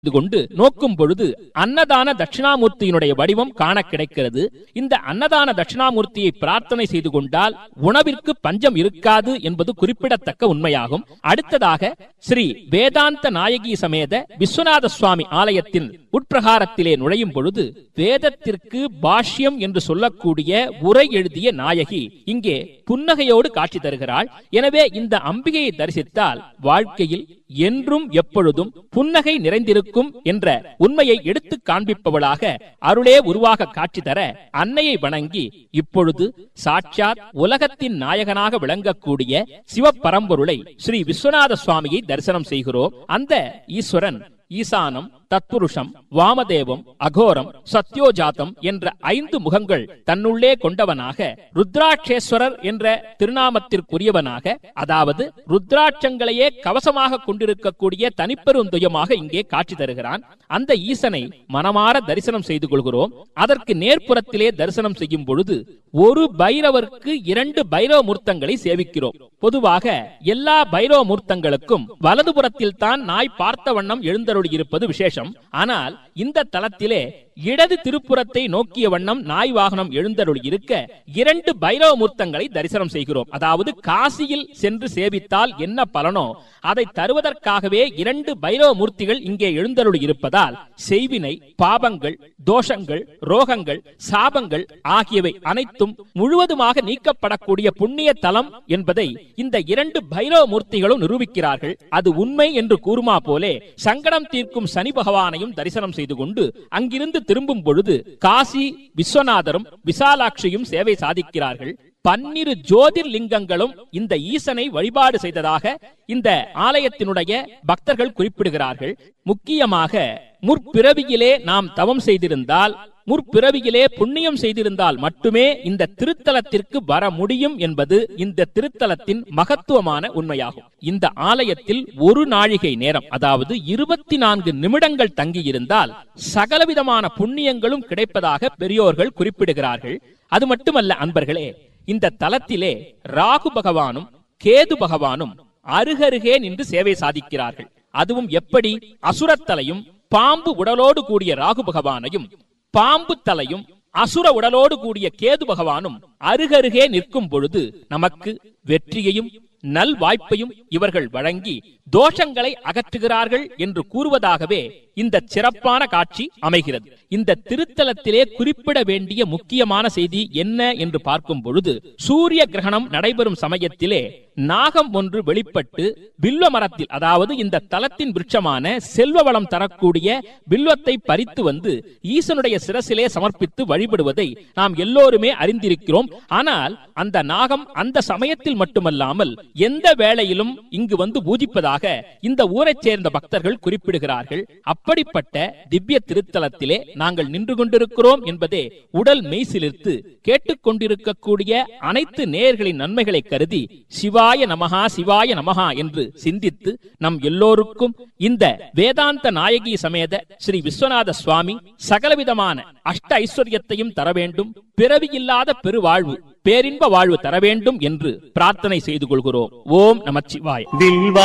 இது கொண்டு நோக்கும் பொழுது அன்னதான தட்சிணாமூர்த்தியினுடைய வடிவம் காண கிடைக்கிறது இந்த அன்னதான தட்சிணாமூர்த்தியை பிரார்த்தனை செய்து கொண்டால் உணவிற்கு பஞ்சம் இருக்காது என்பது குறிப்பிடத்தக்க உண்மையாகும் அடுத்ததாக ஸ்ரீ வேதாந்த நாயகி சமேத விஸ்வநாத சுவாமி ஆலயத்தின் உட்பிரகாரத்திலே நுழையும் பொழுது வேதத்திற்கு பாஷ்யம் என்று சொல்லக்கூடிய உரை எழுதிய நாயகி இங்கே புன்னகையோடு காட்சி தருகிறாள் எனவே இந்த அம்பிகையை தரிசித்தால் வாழ்க்கையில் என்றும் எப்பொழுதும் புன்னகை நிறைந்திருக்கும் என்ற உண்மையை எடுத்து காண்பிப்பவளாக அருளே உருவாக காட்சி தர அன்னையை வணங்கி இப்பொழுது சாட்சாத் உலகத்தின் நாயகனாக விளங்கக்கூடிய சிவபரம்பொருளை ஸ்ரீ விஸ்வநாத சுவாமியை தரிசனம் செய்கிறோம் அந்த ஈஸ்வரன் ஈசானம் தத்புருஷம் வாமதேவம் அகோரம் சத்யோஜாத்தம் என்ற ஐந்து முகங்கள் தன்னுள்ளே கொண்டவனாக ருத்ராட்சேஸ்வரர் என்ற திருநாமத்திற்குரியவனாக அதாவது ருத்ராட்சங்களையே கவசமாக கொண்டிருக்கக்கூடிய தனிப்பெருந்துயமாக இங்கே காட்சி தருகிறான் அந்த ஈசனை மனமாற தரிசனம் செய்து கொள்கிறோம் அதற்கு நேர்ப்புறத்திலே தரிசனம் செய்யும் பொழுது ஒரு பைரவருக்கு இரண்டு பைரவ மூர்த்தங்களை சேவிக்கிறோம் பொதுவாக எல்லா பைரவ மூர்த்தங்களுக்கும் வலதுபுறத்தில் தான் நாய் பார்த்த வண்ணம் எழுந்தருளி இருப்பது விசேஷம் ஆனால் இந்த தலத்திலே இடது திருப்புறத்தை நோக்கிய வண்ணம் நாய் வாகனம் எழுந்தருளி இருக்க இரண்டு பைரவ மூர்த்தங்களை தரிசனம் செய்கிறோம் அதாவது காசியில் சென்று சேவித்தால் என்ன பலனோ அதை தருவதற்காகவே இரண்டு பைரவ மூர்த்திகள் இங்கே எழுந்தருளி இருப்பதால் செய்வினை பாபங்கள் தோஷங்கள் ரோகங்கள் சாபங்கள் ஆகியவை அனைத்தும் முழுவதுமாக நீக்கப்படக்கூடிய புண்ணிய தலம் என்பதை இந்த இரண்டு பைரவ மூர்த்திகளும் நிரூபிக்கிறார்கள் அது உண்மை என்று கூறுமா போலே சங்கடம் தீர்க்கும் சனி பகவானையும் தரிசனம் செய்து கொண்டு அங்கிருந்து திரும்பும் பொழுது காசி விஸ்வநாதரும் விசாலாட்சியும் சேவை சாதிக்கிறார்கள் பன்னிரு ஜோதிர்லிங்கங்களும் இந்த ஈசனை வழிபாடு செய்ததாக இந்த ஆலயத்தினுடைய பக்தர்கள் குறிப்பிடுகிறார்கள் முக்கியமாக முற்பிறவியிலே நாம் தவம் செய்திருந்தால் முற்பிறவியிலே புண்ணியம் செய்திருந்தால் மட்டுமே இந்த திருத்தலத்திற்கு வர முடியும் என்பது இந்த திருத்தலத்தின் மகத்துவமான உண்மையாகும் இந்த ஆலயத்தில் ஒரு நாழிகை நேரம் அதாவது இருபத்தி நான்கு நிமிடங்கள் தங்கியிருந்தால் சகலவிதமான புண்ணியங்களும் கிடைப்பதாக பெரியோர்கள் குறிப்பிடுகிறார்கள் அது மட்டுமல்ல அன்பர்களே இந்த தலத்திலே ராகு பகவானும் கேது பகவானும் அருகருகே நின்று சேவை சாதிக்கிறார்கள் அதுவும் எப்படி அசுரத்தலையும் பாம்பு உடலோடு கூடிய ராகு பகவானையும் பாம்பு தலையும் அசுர உடலோடு கூடிய கேது பகவானும் அருகருகே நிற்கும் பொழுது நமக்கு வெற்றியையும் நல் வாய்ப்பையும் இவர்கள் வழங்கி தோஷங்களை அகற்றுகிறார்கள் என்று கூறுவதாகவே இந்த சிறப்பான காட்சி அமைகிறது இந்த திருத்தலத்திலே குறிப்பிட வேண்டிய முக்கியமான செய்தி என்ன என்று பார்க்கும் பொழுது சூரிய கிரகணம் நடைபெறும் சமயத்திலே நாகம் ஒன்று வெளிப்பட்டு வில்வ மரத்தில் அதாவது இந்த தலத்தின் விருட்சமான செல்வ வளம் தரக்கூடிய வில்வத்தை பறித்து வந்து ஈசனுடைய சிரசிலே சமர்ப்பித்து வழிபடுவதை நாம் எல்லோருமே அறிந்திருக்கிறோம் ஆனால் அந்த நாகம் அந்த சமயத்தில் மட்டுமல்லாமல் எந்த வேளையிலும் இங்கு வந்து பூஜிப்பதாக இந்த ஊரைச் சேர்ந்த பக்தர்கள் குறிப்பிடுகிறார்கள் அப்படிப்பட்ட திவ்ய திருத்தலத்திலே நாங்கள் நின்று கொண்டிருக்கிறோம் என்பதே உடல் மெய்சிலிர்த்து கேட்டுக்கொண்டிருக்கக்கூடிய அனைத்து நேயர்களின் நன்மைகளை கருதி சிவாய நமகா சிவாய நமகா என்று சிந்தித்து நம் எல்லோருக்கும் இந்த வேதாந்த நாயகி சமேத ஸ்ரீ விஸ்வநாத சுவாமி சகலவிதமான அஷ்ட ஐஸ்வர்யத்தையும் தர வேண்டும் பிறவியில்லாத பெருவாழ்வு பேரின்ப வாழ்வு தர வேண்டும் என்று பிரார்த்தனை செய்து கொள்கிறோம் ஓம் நமச்சிவாய் வில்வ